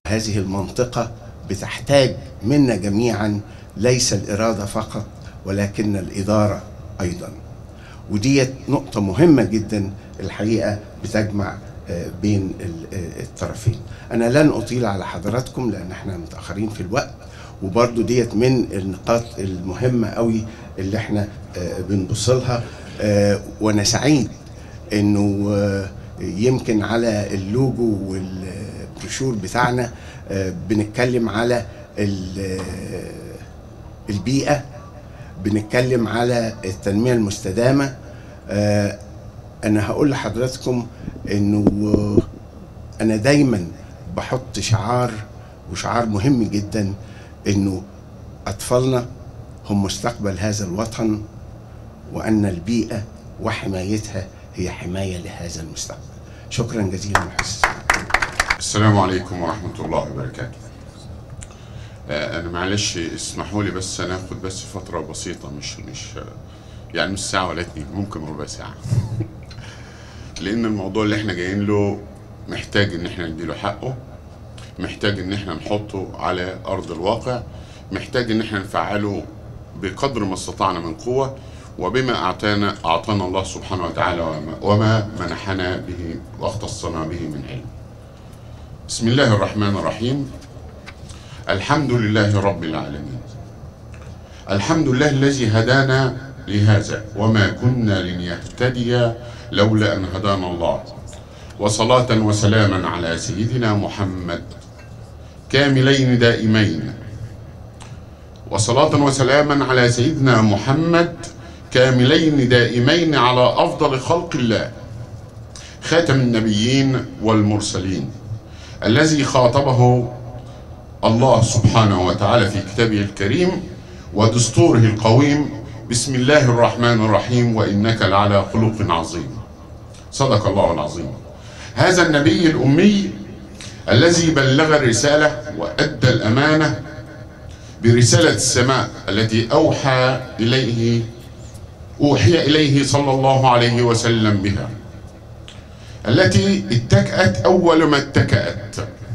هذه المنطقة بتحتاج منا جميعا ليس الإرادة فقط ولكن الإدارة أيضا وديت نقطة مهمة جدا الحقيقة بتجمع آه، بين ال- آه، الطرفين أنا لن أطيل على حضراتكم لأن احنا متأخرين في الوقت وبرضو ديت من النقاط المهمة قوي اللي احنا آه، بنبص لها آه، وأنا سعيد إنه آه، يمكن على اللوجو والبروشور بتاعنا آه، بنتكلم على ال- آه، البيئة بنتكلم على التنمية المستدامة آه، أنا هقول لحضراتكم إنه آه، أنا دايما بحط شعار وشعار مهم جدا إنه أطفالنا هم مستقبل هذا الوطن وأن البيئة وحمايتها هي حماية لهذا المستقبل شكرا جزيلا لحسن السلام عليكم ورحمة الله وبركاته. آه، أنا معلش اسمحوا لي بس ناخد بس فترة بسيطة مش مش يعني مش ساعة ولا اتنين ممكن ربع ساعة. لأن الموضوع اللي احنا جايين له محتاج إن احنا نديله حقه محتاج إن احنا نحطه على أرض الواقع محتاج إن احنا نفعله بقدر ما استطعنا من قوة وبما أعطانا أعطانا الله سبحانه وتعالى وما, وما منحنا به واختصنا به من علم. بسم الله الرحمن الرحيم الحمد لله رب العالمين الحمد لله الذي هدانا لهذا وما كنا لنهتدي لولا ان هدانا الله وصلاه وسلاما على سيدنا محمد كاملين دائمين وصلاه وسلاما على سيدنا محمد كاملين دائمين على افضل خلق الله خاتم النبيين والمرسلين الذي خاطبه الله سبحانه وتعالى في كتابه الكريم ودستوره القويم بسم الله الرحمن الرحيم وانك لعلى خلق عظيم صدق الله العظيم هذا النبي الامي الذي بلغ الرساله وادى الامانه برساله السماء التي اوحى اليه اوحي اليه صلى الله عليه وسلم بها التي اتكأت أول ما اتكأت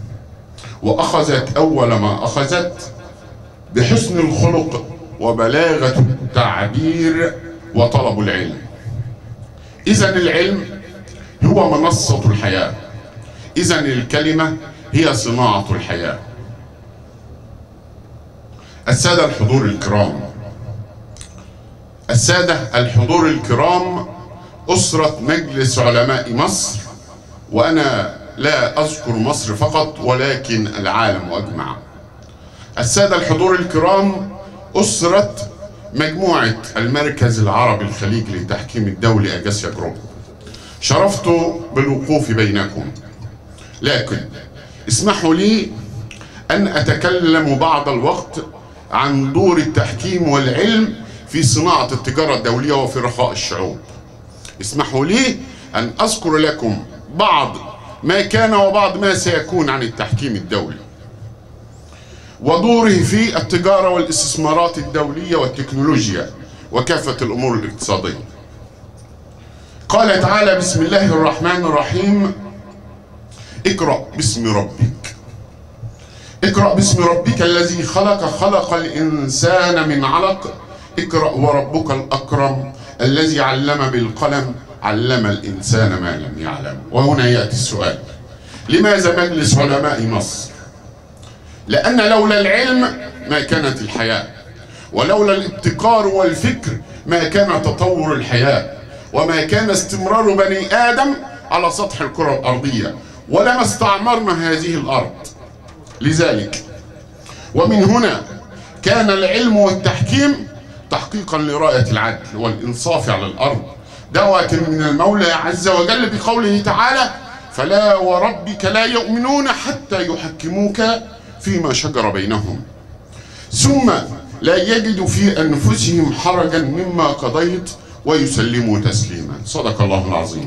وأخذت أول ما أخذت بحسن الخلق وبلاغة التعبير وطلب العلم إذا العلم هو منصة الحياة إذا الكلمة هي صناعة الحياة السادة الحضور الكرام السادة الحضور الكرام أسرة مجلس علماء مصر وأنا لا أذكر مصر فقط ولكن العالم أجمع السادة الحضور الكرام أسرة مجموعة المركز العربي الخليجي للتحكيم الدولي أجاسيا جروب شرفت بالوقوف بينكم لكن اسمحوا لي أن أتكلم بعض الوقت عن دور التحكيم والعلم في صناعة التجارة الدولية وفي رخاء الشعوب اسمحوا لي أن أذكر لكم بعض ما كان وبعض ما سيكون عن التحكيم الدولي ودوره في التجارة والاستثمارات الدولية والتكنولوجيا وكافة الأمور الاقتصادية قال تعالى بسم الله الرحمن الرحيم اقرأ باسم ربك اقرأ باسم ربك الذي خلق خلق الإنسان من علق اقرأ وربك الأكرم الذي علم بالقلم علم الإنسان ما لم يعلم وهنا يأتي السؤال لماذا مجلس علماء مصر لأن لولا العلم ما كانت الحياة ولولا الابتكار والفكر ما كان تطور الحياة وما كان استمرار بني آدم على سطح الكرة الأرضية ولما استعمرنا هذه الأرض لذلك ومن هنا كان العلم والتحكيم تحقيقا لراية العدل والإنصاف على الأرض دعوة من المولى عز وجل بقوله تعالى فلا وربك لا يؤمنون حتى يحكموك فيما شجر بينهم ثم لا يجدوا في أنفسهم حرجا مما قضيت ويسلموا تسليما صدق الله العظيم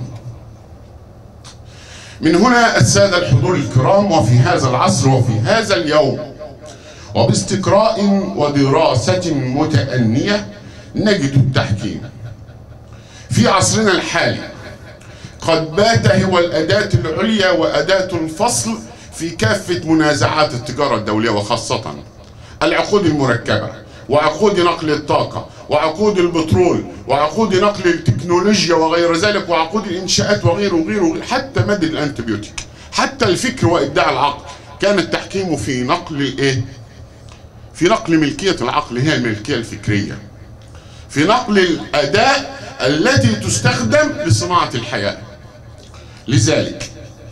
من هنا السادة الحضور الكرام وفي هذا العصر وفي هذا اليوم وباستقراء ودراسة متأنية نجد التحكيم في عصرنا الحالي قد بات هو الأداة العليا وأداة الفصل في كافة منازعات التجارة الدولية وخاصة العقود المركبة وعقود نقل الطاقة وعقود البترول وعقود نقل التكنولوجيا وغير ذلك وعقود الإنشاءات وغيره وغيره حتى مد الأنتبيوتيك حتى الفكر وإبداع العقل كان التحكيم في نقل الإيه؟ في نقل ملكية العقل هي الملكية الفكرية في نقل الأداء التي تستخدم لصناعة الحياة لذلك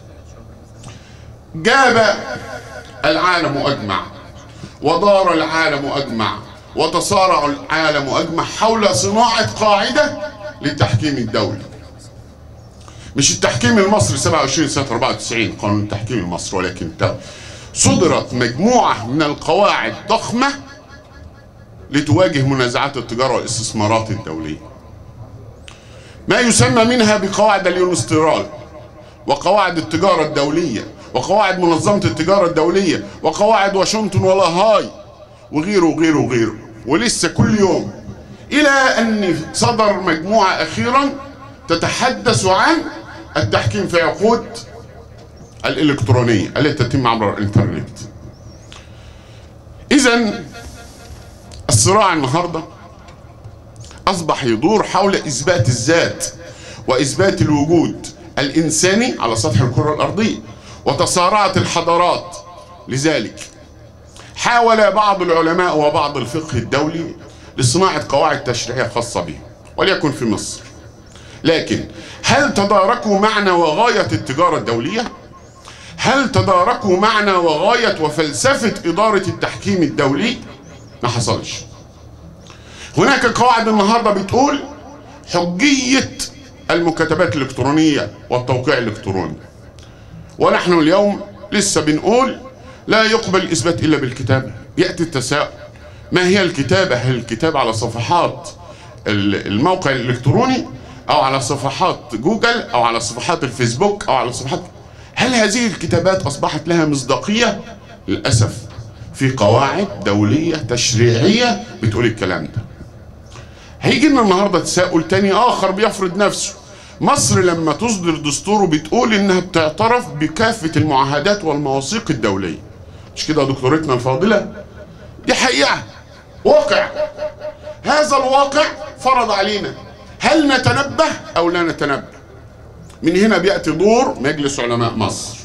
جاب العالم أجمع ودار العالم أجمع وتصارع العالم أجمع حول صناعة قاعدة للتحكيم الدولي مش التحكيم المصري 27 سنة 94 قانون التحكيم المصري ولكن صدرت مجموعة من القواعد ضخمة لتواجه منازعات التجارة والاستثمارات الدولية ما يسمى منها بقواعد اليونسترال وقواعد التجارة الدولية وقواعد منظمة التجارة الدولية وقواعد واشنطن ولاهاي وغيره وغيره وغيره ولسه كل يوم إلى أن صدر مجموعة أخيرا تتحدث عن التحكيم في عقود الإلكترونية التي تتم عبر الإنترنت إذا الصراع النهارده أصبح يدور حول إثبات الذات وإثبات الوجود الإنساني على سطح الكرة الأرضية وتصارعت الحضارات لذلك حاول بعض العلماء وبعض الفقه الدولي لصناعة قواعد تشريعية خاصة به وليكن في مصر لكن هل تداركوا معنى وغاية التجارة الدولية؟ هل تداركوا معنى وغاية وفلسفة إدارة التحكيم الدولي؟ ما حصلش هناك قواعد النهارده بتقول حجية المكاتبات الإلكترونية والتوقيع الإلكتروني ونحن اليوم لسه بنقول لا يقبل الإثبات إلا بالكتابة يأتي التساؤل ما هي الكتابة هل الكتابة على صفحات الموقع الإلكتروني أو على صفحات جوجل أو على صفحات الفيسبوك أو على صفحات هل هذه الكتابات أصبحت لها مصداقية للأسف في قواعد دولية تشريعية بتقول الكلام ده هيجي لنا النهارده تساؤل تاني اخر بيفرض نفسه مصر لما تصدر دستوره بتقول انها بتعترف بكافه المعاهدات والمواثيق الدوليه مش كده يا دكتورتنا الفاضله دي حقيقه واقع هذا الواقع فرض علينا هل نتنبه او لا نتنبه من هنا بياتي دور مجلس علماء مصر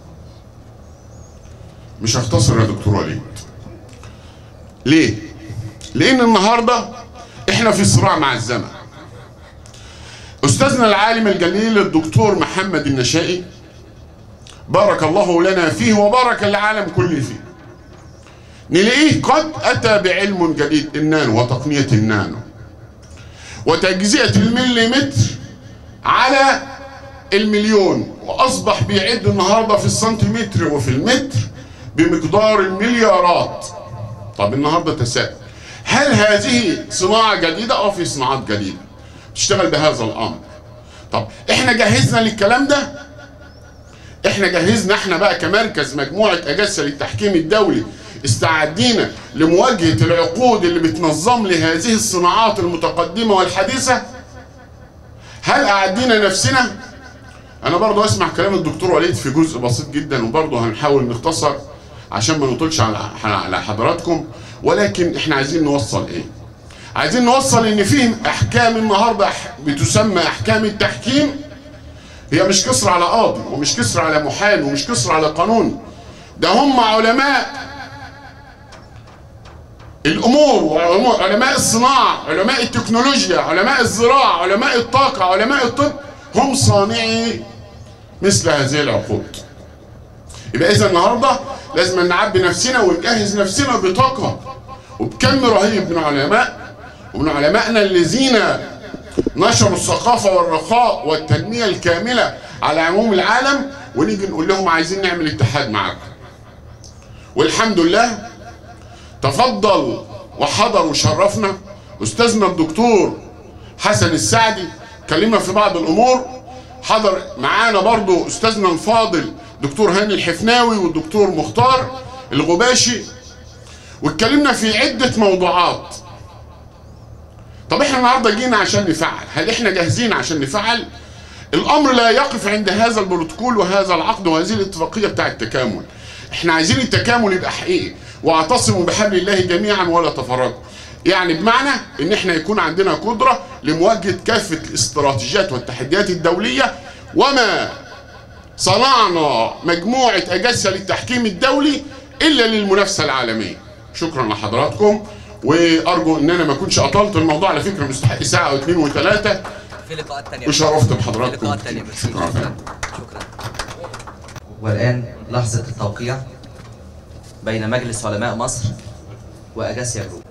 مش هختصر يا دكتور وليد ليه لان النهارده احنا في صراع مع الزمن استاذنا العالم الجليل الدكتور محمد النشائي بارك الله لنا فيه وبارك العالم كله فيه نلاقيه قد اتى بعلم جديد النانو وتقنيه النانو وتجزئه المليمتر على المليون واصبح بيعد النهارده في السنتيمتر وفي المتر بمقدار المليارات طب النهارده تساؤل هل هذه صناعة جديدة أو في صناعات جديدة تشتغل بهذا الأمر طب إحنا جهزنا للكلام ده إحنا جهزنا إحنا بقى كمركز مجموعة أجهزة للتحكيم الدولي استعدينا لمواجهة العقود اللي بتنظم لهذه الصناعات المتقدمة والحديثة هل أعدينا نفسنا أنا برضو أسمع كلام الدكتور وليد في جزء بسيط جدا وبرضو هنحاول نختصر عشان ما نطولش على حضراتكم ولكن احنا عايزين نوصل ايه عايزين نوصل ان في احكام النهارده بتسمى احكام التحكيم هي مش كسر على قاضي ومش كسر على محامي ومش كسر على قانون ده هم علماء الامور وعلماء الصناعه علماء التكنولوجيا علماء الزراعه علماء الطاقه علماء الطب هم صانعي مثل هذه العقود يبقى اذا النهارده لازم نعبي نفسنا ونجهز نفسنا بطاقه وبكم رهيب من علماء ومن علمائنا الذين نشروا الثقافه والرخاء والتنميه الكامله على عموم العالم ونيجي نقول لهم عايزين نعمل اتحاد معاكم والحمد لله تفضل وحضر وشرفنا استاذنا الدكتور حسن السعدي كلمنا في بعض الامور حضر معانا برضو استاذنا الفاضل دكتور هاني الحفناوي والدكتور مختار الغباشي واتكلمنا في عدة موضوعات طب احنا النهارده جينا عشان نفعل هل احنا جاهزين عشان نفعل الامر لا يقف عند هذا البروتوكول وهذا العقد وهذه الاتفاقيه بتاع التكامل احنا عايزين التكامل يبقى حقيقي واعتصموا بحبل الله جميعا ولا تفرقوا يعني بمعنى ان احنا يكون عندنا قدره لمواجهه كافه الاستراتيجيات والتحديات الدوليه وما صنعنا مجموعه اجهزه للتحكيم الدولي الا للمنافسه العالميه شكرا لحضراتكم وارجو ان انا ما اكونش اطلت الموضوع على فكره مستحق ساعه او اثنين وثلاثه في لقاءات تانية وشرفت في بحضراتكم لقاءات تانية ميرسي. شكرا شكرا شكرا والآن لحظة التوقيع بين مجلس علماء مصر وأجاسيا جروب